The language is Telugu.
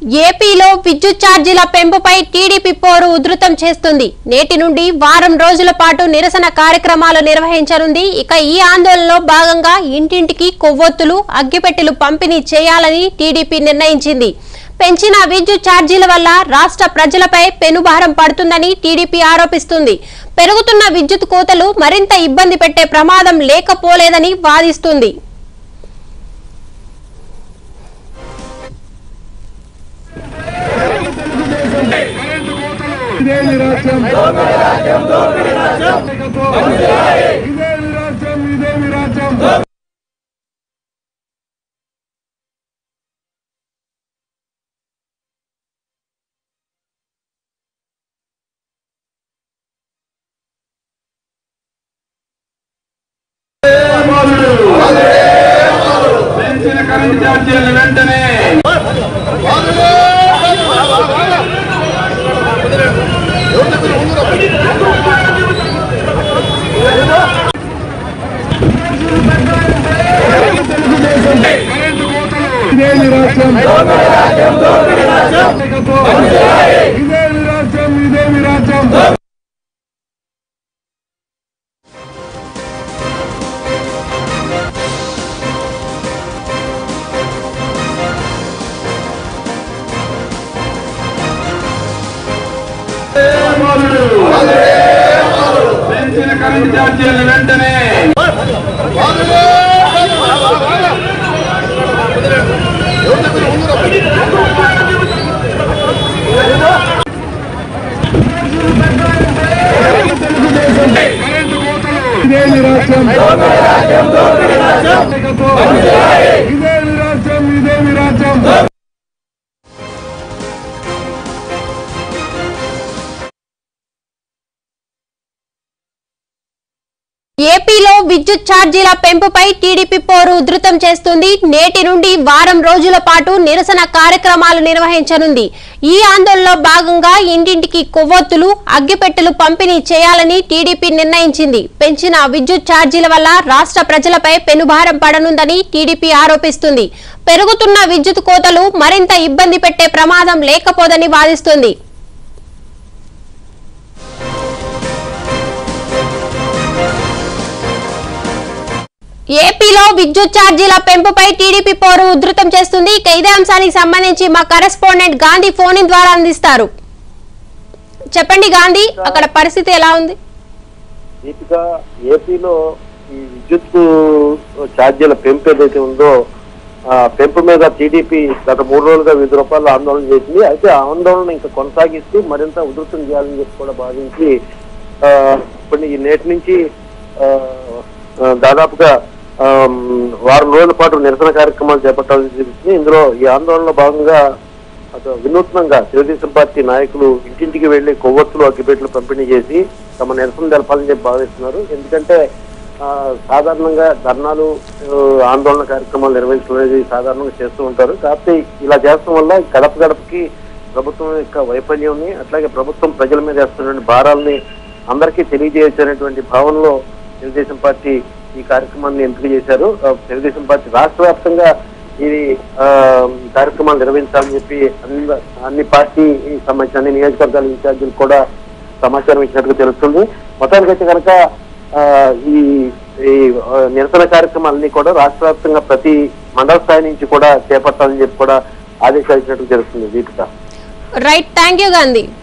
ఏపీలో విద్యుత్ ఛార్జీల పెంపుపై టీడీపీ పోరు ఉధృతం చేస్తుంది నేటి నుండి వారం రోజుల పాటు నిరసన కార్యక్రమాలు నిర్వహించనుంది ఇక ఈ ఆందోళనలో భాగంగా ఇంటింటికి కొవ్వొత్తులు అగ్గిపెట్టెలు పంపిణీ చేయాలని టీడీపీ నిర్ణయించింది పెంచిన విద్యుత్ ఛార్జీల వల్ల రాష్ట్ర ప్రజలపై పెనుభారం పడుతుందని టీడీపీ ఆరోపిస్తుంది పెరుగుతున్న విద్యుత్ కోతలు మరింత ఇబ్బంది పెట్టే ప్రమాదం లేకపోలేదని వాదిస్తుంది ఇదే నిరాజ్యం ఇదే నిరాజ్యం ఇదే నిరాజ్యం పెంచిన కరెంట్ ఛార్జీలను వెంటనే కరెంటు కోతలు ఇదే నిరాజ్యం ఇదే నిరాజ్యం ఇదే నిరాజ్యం పెంచిన కరెంట్ ఛార్జీలను వెంటనే కరెంటు కోతలు ఇదే నిరాజ్యం ఇదే నిరాజ్యం ఇదే నిరాజ్యం ఏపీలో విద్యుత్ ఛార్జీల పెంపుపై టీడీపీ పోరు ఉధృతం చేస్తుంది నేటి నుండి వారం రోజుల పాటు నిరసన కార్యక్రమాలు నిర్వహించనుంది ఈ ఆందోళనలో భాగంగా ఇంటింటికి కొవ్వొత్తులు అగ్గిపెట్టెలు పంపిణీ చేయాలని టీడీపీ నిర్ణయించింది పెంచిన విద్యుత్ ఛార్జీల వల్ల రాష్ట్ర ప్రజలపై పెనుభారం పడనుందని టీడీపీ ఆరోపిస్తుంది పెరుగుతున్న విద్యుత్ కోతలు మరింత ఇబ్బంది పెట్టే ప్రమాదం లేకపోదని వాదిస్తుంది ఏపీలో విద్యుత్ ఛార్జీల పెంపుపై టీడీపీ పోరు ఉధృతం చేస్తుంది ఇక ఇదే అంశానికి సంబంధించి మా కరెస్పాండెంట్ గాంధీ ఫోన్ ఇన్ ద్వారా అందిస్తారు చెప్పండి గాంధీ అక్కడ పరిస్థితి ఎలా ఉంది దీపిక ఏపీలో ఈ విద్యుత్ ఛార్జీల పెంపు ఏదైతే ఉందో ఆ పెంపు మీద టీడీపీ గత మూడు రోజులుగా వివిధ రూపాయలు ఆందోళన చేసింది అయితే ఆ ఆందోళన ఇంకా కొనసాగిస్తూ మరింత ఉధృతం చేయాలని చెప్పి కూడా భావించి ఆ, ఇప్పుడు ఈ నేటి నుంచి ఆ, ఆ, దాదాపుగా ఆ, వారం రోజుల పాటు నిరసన కార్యక్రమాలు చేపట్టాల్సి జరుగుతుంది ఇందులో ఈ ఆందోళనలో భాగంగా అటు వినూత్నంగా తెలుగుదేశం పార్టీ నాయకులు ఇంటింటికి వెళ్లి కొవ్వొత్తులు అగ్గిపెట్లు పంపిణీ చేసి తమ నిరసన తెలపాలని చెప్పి భావిస్తున్నారు ఎందుకంటే ఆ, సాధారణంగా ధర్నాలు ఆ, ఆందోళన కార్యక్రమాలు నిర్వహించడం అనేది సాధారణంగా చేస్తూ ఉంటారు కాకపోతే ఇలా చేస్తడం వల్ల గడప గడపకి ప్రభుత్వం యొక్క వైఫల్యంని అట్లాగే ప్రభుత్వం ప్రజల మీద వేస్తున్నటువంటి భారాల్ని అందరికీ తెలియజేసేటువంటి భావనలో తెలుగుదేశం పార్టీ ఈ కార్యక్రమాన్ని ఎంపిక చేశారు ఆ, తెలుగుదేశం పార్టీ రాష్ట్ర వ్యాప్తంగా ఈ ఆ, కార్యక్రమాలు నిర్వహించాలని చెప్పి అన్ని అన్ని పార్టీ సంబంధించిన అన్ని నియోజకవర్గాల ఇన్ఛార్జీలు కూడా సమాచారం ఇచ్చినట్టుగా తెలుస్తుంది మొత్తానికైతే కనుక ఆ, ఈ ఈ ఆ, నిరసన కార్యక్రమాలన్నీ కూడా రాష్ట్ర వ్యాప్తంగా ప్రతి మండల స్థాయి నుంచి కూడా చేపట్టాలని చెప్పి కూడా ఆదేశాలు ఇచ్చినట్టు తెలుస్తుంది Deepika right thank you Gandhi